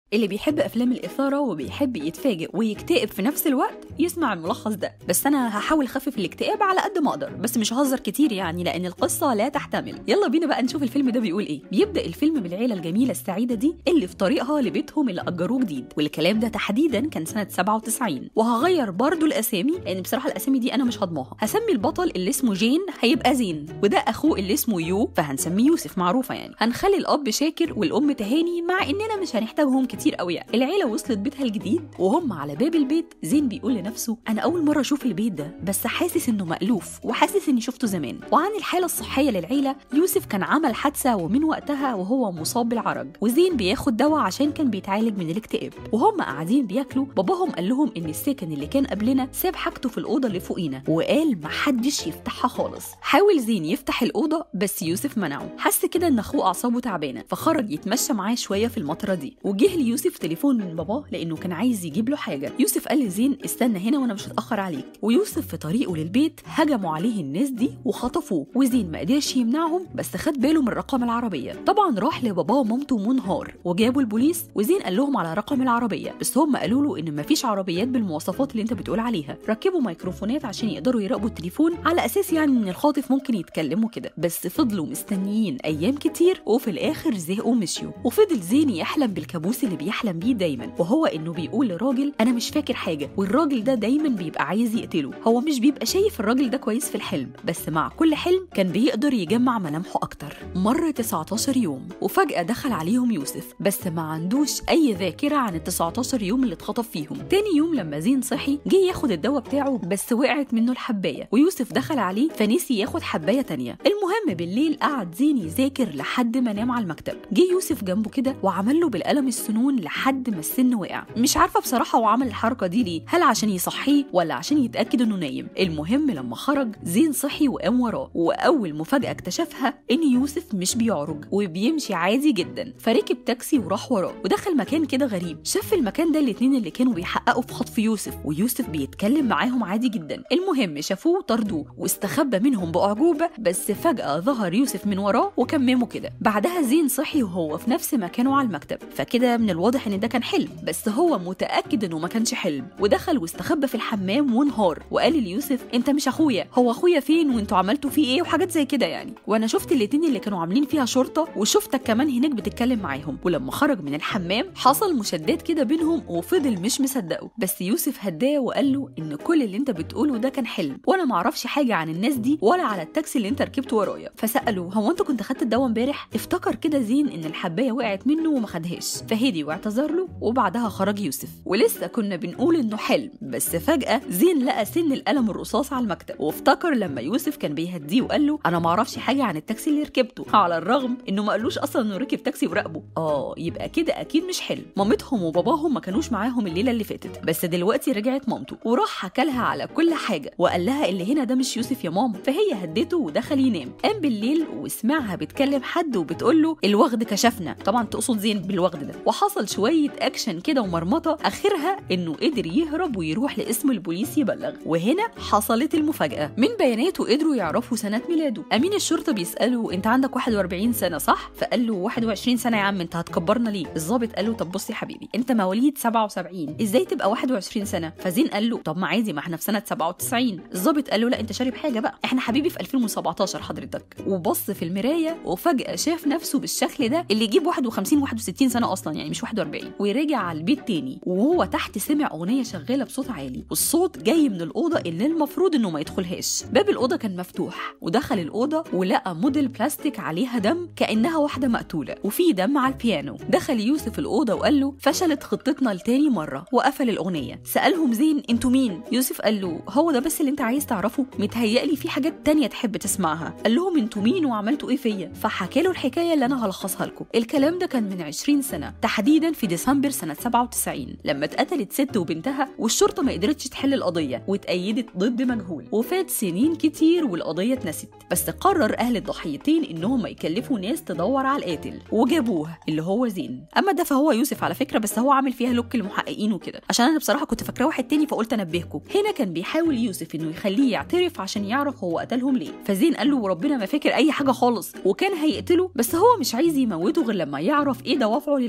اللي بيحب افلام الاثاره وبيحب يتفاجئ ويكتئب في نفس الوقت يسمع الملخص ده بس انا هحاول اخفف الاكتئاب على قد ما اقدر بس مش ههزر كتير يعني لان القصه لا تحتمل يلا بينا بقى نشوف الفيلم ده بيقول ايه بيبدا الفيلم بالعيله الجميله السعيده دي اللي في طريقها لبيتهم اللي اجروه جديد والكلام ده تحديدا كان سنه 97 وهغير برضو الاسامي لان بصراحه الاسامي دي انا مش هضماها هسمي البطل اللي اسمه جين هيبقى زين وده اخوه اللي اسمه يو فهنسميه يوسف معروفه يعني هنخلي الاب شاكر والام تهاني مع اننا مش هنحتاجهم كتير قوي يعني العيله وصلت بيتها الجديد وهم على باب البيت زين بيقول لنفسه انا اول مره اشوف البيت ده بس حاسس انه مألوف وحاسس اني شفته زمان وعن الحاله الصحيه للعيله يوسف كان عمل حادثه ومن وقتها وهو مصاب بالعرج وزين بياخد دواء عشان كان بيتعالج من الاكتئاب وهم قاعدين بياكلوا باباهم قال لهم ان الساكن اللي كان قبلنا ساب حاجته في الاوضه اللي فوقينا وقال محدش يفتحها خالص حاول زين يفتح الاوضه بس يوسف منعه حس كده ان اخوه اعصابه تعبانه فخرج يتمشى معاه شويه في المطره دي وجه ليوسف تليفون من باباه لانه كان عايز يجيب له حاجه يوسف قال لزين استنى هنا وانا مش هتاخر عليك ويوسف في طريقه للبيت هجموا عليه الناس دي وخطفوه وزين ما قدرش يمنعهم بس خد باله من رقم العربيه طبعا راح لباباه ومامته منهار وجابوا البوليس وزين قال لهم على رقم العربيه بس هم قالوا له ان مفيش عربيات بالمواصفات اللي انت بتقول عليها ركبوا ميكروفونات عشان يقدروا يراقبوا التليفون على اساس يعني ان الخاطف ممكن يتكلموا كده بس فضلوا مستنيين ايام كتير وفي الاخر زهقوا ومشيوا وفضل زين يحلم بالكابوس اللي بيحلم بيه دايما وهو انه بيقول لراجل انا مش فاكر حاجه والراجل ده دايما بيبقى عايز يقتله هو مش بيبقى شايف الراجل ده كويس في الحلم بس مع كل حلم كان بيقدر يجمع ملامحه اكتر مر 19 يوم وفجاه دخل عليهم يوسف بس ما عندوش اي ذاكره عن ال 19 يوم اللي اتخطف فيهم تاني يوم لما زين صحي جه ياخد الدواء بتاعه بس وقعت منه الحبايه ويوسف دخل عليه فنسي ياخد حبايه تانية المهم بالليل قعد زين يذاكر لحد ما نام على المكتب جه يوسف جنبه كده وعمل له بالقلم السنون لحد ما السن وقع مش عارفه بصراحه هو عمل الحركه دي ليه هل عشان يصحيه ولا عشان يتاكد انه نايم المهم لما خرج زين صحي وقام وراه واول مفاجاه اكتشفها ان يوسف مش بيعرج وبيمشي عادي جدا فركب تاكسي وراح وراه ودخل مكان كده غريب شاف المكان ده الاتنين اللي كانوا بيحققوا في خطف يوسف ويوسف بيتكلم معاهم عادي جدا المهم شافوه طردوه واستخبى منهم باعجوبه بس فجاه ظهر يوسف من وراه وكممه كده بعدها زين صحي وهو في نفس مكانه على المكتب فكده من الواضح ان ده كان حلم بس هو متاكد انه ما كانش حلم ودخل واستخبى في الحمام وانهار وقال ليوسف انت مش اخويا هو اخويا فين وانتوا عملتوا فيه ايه وحاجات زي كده يعني وانا شفت الاتنين اللي كانوا عاملين فيها شرطه وشفتك كمان هناك بتتكلم معاهم ولما خرج من الحمام حصل مشادات كده بينهم وفضل مش مصدقه بس يوسف هداه وقال له ان كل اللي انت بتقوله ده كان حلم وانا ما اعرفش حاجه عن الناس دي ولا على التاكسي اللي انت ركبته ورايا فساله هو انت كنت خدت الدواء امبارح افتكر كده زين ان الحبايه وقعت منه وما خدهاش فهدي واعتذر له وبعدها خرج يوسف ولسه كنا بنقول انه حلم بس فجاه زين لقى سن القلم الرصاص على المكتب وافتكر لما يوسف كان بيهديه وقال له انا ما اعرفش حاجه عن التاكسي اللي ركبته على الرغم انه ما قالوش اصلا انه ركب تاكسي وراقبه اه يبقى كده اكيد مش حلم مامتهم وباباهم ما كانوش معاهم الليله اللي فاتت بس دلوقتي رجعت مامته وراح حكى لها على كل حاجه وقال لها اللي هنا ده مش يوسف يا ماما فهي هدته ودخل ينام قام بالليل وسمعها بتكلم حد وبتقول له الوغد كشفنا طبعا تقصد زين بالوغد ده وحصل شويه اكشن كده ومرمطه اخرها انه قدر يهرب ويروح لاسم البوليس يبلغ وهنا حصلت المفاجاه من بياناته قدروا يعرفوا سنه ميلاده امين الشرطه بيساله انت عندك 41 سنه صح فقال له 21 سنه يا عم انت هتكبرنا ليه الظابط قال له طب بص يا حبيبي انت مواليد 77 ازاي تبقى 21 سنه فزين قال له طب ما عادي ما احنا في سنه 97 الظابط قال له لا انت شارب حاجه بقى احنا حبيبي في 2017 حضرتك وبص في المرايه وفجاه شاف نفسه بالشكل ده اللي يجيب 51 61 سنه اصلا يعني مش 41 ورجع على البيت تاني وهو تحت سمع اغنيه شغاله بصوت عالي والصوت جاي من الاوضه اللي المفروض انه ما يدخلهاش باب الاوضه كان مفتوح ودخل الاوضه ولقى موديل بلاستيك عليها دم كانها واحده مقتوله وفي دم على البيانو دخل يوسف الاوضه وقال له فشلت خطتنا لتاني مره وقفل الاغنيه سالهم زين انتوا مين يوسف قال له هو ده بس اللي انت عايز تعرفه متهيألي في حاجات تانية تحب تسمعها قال لهم انتوا مين وعملتوا ايه فيا فحكى له الحكايه اللي انا هلخصها لكم الكلام ده كان من 20 سنه تحديدا في ديسمبر سنه 97 لما اتقتلت ست وبنتها والشرطه ما قدرتش تحل القضيه واتأيدت ضد مجهول وفات سنين كتير والقضيه اتنست بس قرر اهل الضحيتين انهم يكلفوا ناس تدور على القاتل وجابوه اللي هو زين اما ده فهو يوسف على فكره بس هو عامل فيها لوك المحققين وكده عشان انا بصراحه كنت فاكراه واحد تاني فقلت انبهكم هنا كان بيحاول يوسف انه يخليه يعترف عشان يعرف هو قتلهم ليه فزين قال له وربنا ما فاكر اي حاجه خالص وكان هيقتله بس هو مش عايز يموته غير لما يعرف ايه دوافعه للقتل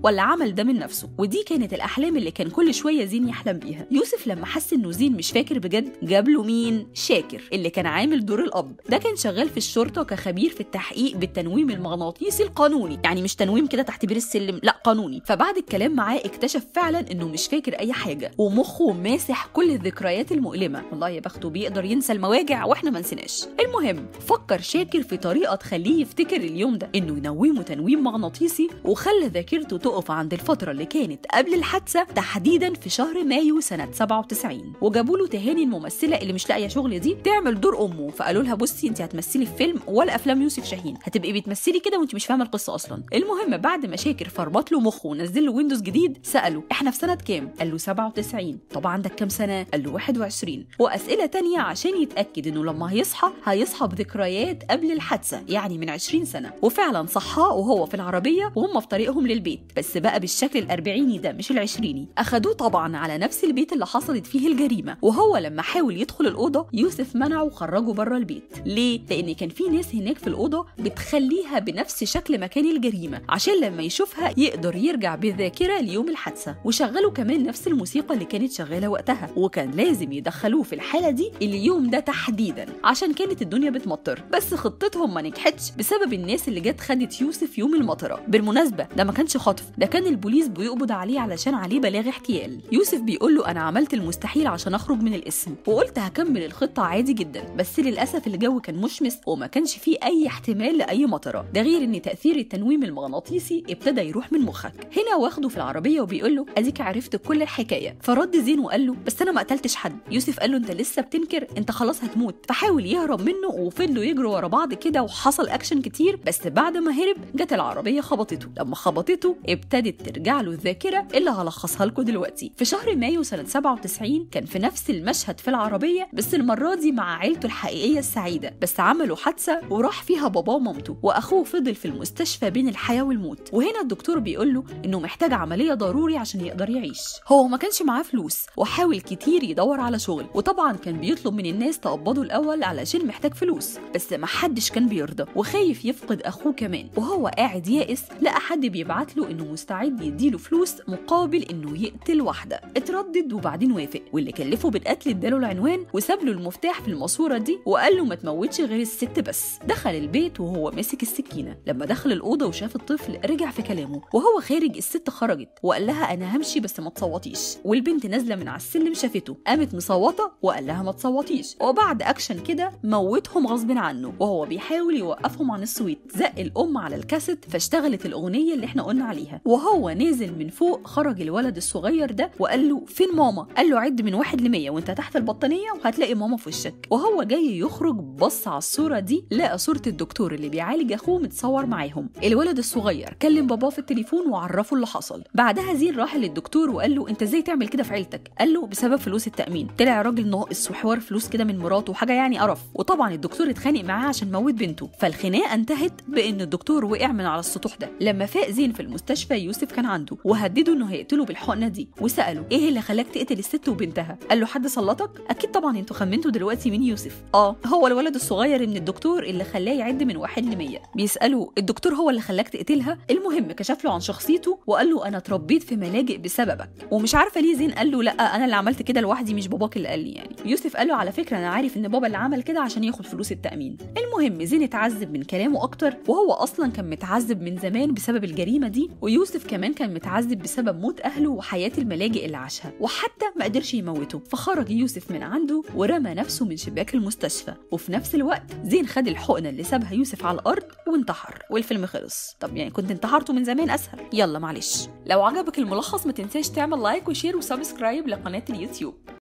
ولا عمل ده من نفسه ودي كانت الاحلام اللي كان كل شويه زين يحلم بيها يوسف لما حس انه زين مش فاكر بجد جاب له مين شاكر اللي كان عامل دور الاب ده كان شغال في الشرطه كخبير في التحقيق بالتنويم المغناطيسي القانوني يعني مش تنويم كده تحت بير السلم لا قانوني فبعد الكلام معاه اكتشف فعلا انه مش فاكر اي حاجه ومخه ماسح كل الذكريات المؤلمه والله يا بخته بيقدر ينسى المواجع واحنا ما نسيناش المهم فكر شاكر في طريقه تخليه يفتكر اليوم ده انه ينومه تنويم مغناطيسي وخلى ذاكرته تقف عند الفتره اللي كانت قبل الحادثه تحديدا في شهر مايو سنه 97 وجابوا له تهاني الممثله اللي مش لاقيه شغل دي تعمل دور امه فقالوا لها بصي انت هتمثلي في فيلم ولا افلام يوسف شاهين هتبقي بتمثلي كده وانت مش فاهمه القصه اصلا المهم بعد ما شاكر فرمط له مخه ونزل له ويندوز جديد ساله احنا في سنه كام قال له 97 طب عندك كام سنه قال له 21 واسئله تانية عشان يتاكد انه لما هيصحى هيصحى بذكريات قبل الحادثه يعني من 20 سنه وفعلا صحاه وهو في العربيه وهم في طريقهم للبيت بس بقى بالشكل الأربعيني ده مش العشريني اخدوه طبعا على نفس البيت اللي حصلت فيه الجريمه وهو لما حاول يدخل الاوضه يوسف منعه وخرجه بره البيت ليه لان كان في ناس هناك في الاوضه بتخليها بنفس شكل مكان الجريمه عشان لما يشوفها يقدر يرجع بالذاكره ليوم الحادثه وشغلوا كمان نفس الموسيقى اللي كانت شغاله وقتها وكان لازم يدخلوه في الحاله دي اليوم ده تحديدا عشان كانت الدنيا بتمطر بس خطتهم ما نجحتش بسبب الناس اللي جت خدت يوسف يوم المطره بالمناسبه ده ما كانش خطف ده كان البوليس بيقبض عليه علشان عليه بلاغ احتيال يوسف بيقول له انا عملت المستحيل عشان اخرج من الاسم وقلت هكمل الخطه عادي جدا بس للاسف الجو كان مشمس وما كانش فيه اي احتمال لاي مطره ده غير ان تاثير التنويم المغناطيسي ابتدى يروح من مخك هنا واخده في العربيه وبيقول له اديك عرفت كل الحكايه فرد زين وقال له بس انا ما قتلتش حد يوسف قال له انت لسه بتنكر انت خلاص هتموت فحاول يهرب منه وفضلوا يجروا ورا بعض كده وحصل اكشن كتير بس بعد ما هرب جت العربيه خبطته لما خبطته ابتدت ترجع له الذاكره اللي هلخصها لكم دلوقتي في شهر مايو سنه 97 كان في نفس المشهد في العربيه بس المره دي مع عيلته الحقيقيه السعيده بس عملوا حادثه وراح فيها باباه ومامته واخوه فضل في المستشفى بين الحياه والموت وهنا الدكتور بيقول له انه محتاج عمليه ضروري عشان يقدر يعيش هو ما كانش معاه فلوس وحاول كتير يدور على شغل وطبعا كان بيطلب من الناس تقبضه الاول علشان محتاج فلوس بس ما حدش كان بيرضى وخايف يفقد اخوه كمان وهو قاعد يائس لقى حد بيبعت له انه مستعد يديله فلوس مقابل انه يقتل واحده اتردد وبعدين وافق واللي كلفه بالقتل اداله العنوان وساب له المفتاح في الماسوره دي وقال له ما تموتش غير الست بس دخل البيت وهو ماسك السكينه لما دخل الاوضه وشاف الطفل رجع في كلامه وهو خارج الست خرجت وقال لها انا همشي بس ما تصوتيش والبنت نازله من على السلم شافته قامت مصوته وقال لها ما تصوتيش وبعد اكشن كده موتهم غصب عنه وهو بيحاول يوقفهم عن السويت زق الام على الكاسيت فاشتغلت الاغنيه اللي احنا قلنا عليها وهو نازل من فوق خرج الولد الصغير ده وقال له فين ماما قال له عد من واحد لمية وانت تحت البطانيه وهتلاقي ماما في وشك وهو جاي يخرج بص على الصوره دي لقى صوره الدكتور اللي بيعالج اخوه متصور معاهم الولد الصغير كلم باباه في التليفون وعرفه اللي حصل بعدها زين راح للدكتور وقال له انت ازاي تعمل كده في عيلتك قال له بسبب فلوس التامين طلع راجل ناقص وحوار فلوس كده من مراته وحاجه يعني قرف وطبعا الدكتور اتخانق معاه عشان موت بنته فالخناقه انتهت بان الدكتور وقع من على السطوح ده لما فاق زين في المستشفى يوسف كان عنده وهدده انه هيقتله بالحقنه دي وساله ايه اللي خلاك تقتل الست وبنتها قال له حد سلطك اكيد طبعا انتوا خمنتوا دلوقتي مين يوسف اه هو الولد الصغير من الدكتور اللي خلاه يعد من واحد لمية بيساله الدكتور هو اللي خلاك تقتلها المهم كشف له عن شخصيته وقال له انا اتربيت في ملاجئ بسببك ومش عارفه ليه زين قال له لا انا اللي عملت كده لوحدي مش باباك اللي قال لي يعني يوسف قال له على فكره انا عارف ان بابا اللي عمل كده عشان ياخد فلوس التامين المهم زين اتعذب من كلامه اكتر وهو اصلا كان متعذب من زمان بسبب الجريمه دي ويوسف كمان كان متعذب بسبب موت اهله وحياه الملاجئ اللي عاشها وحتى ما قدرش يموته فخرج يوسف من عنده ورمى نفسه من شباك المستشفى وفي نفس الوقت زين خد الحقنه اللي سابها يوسف على الارض وانتحر والفيلم خلص طب يعني كنت انتحرته من زمان اسهل يلا معلش لو عجبك الملخص ما تنساش تعمل لايك وشير وسبسكرايب لقناه اليوتيوب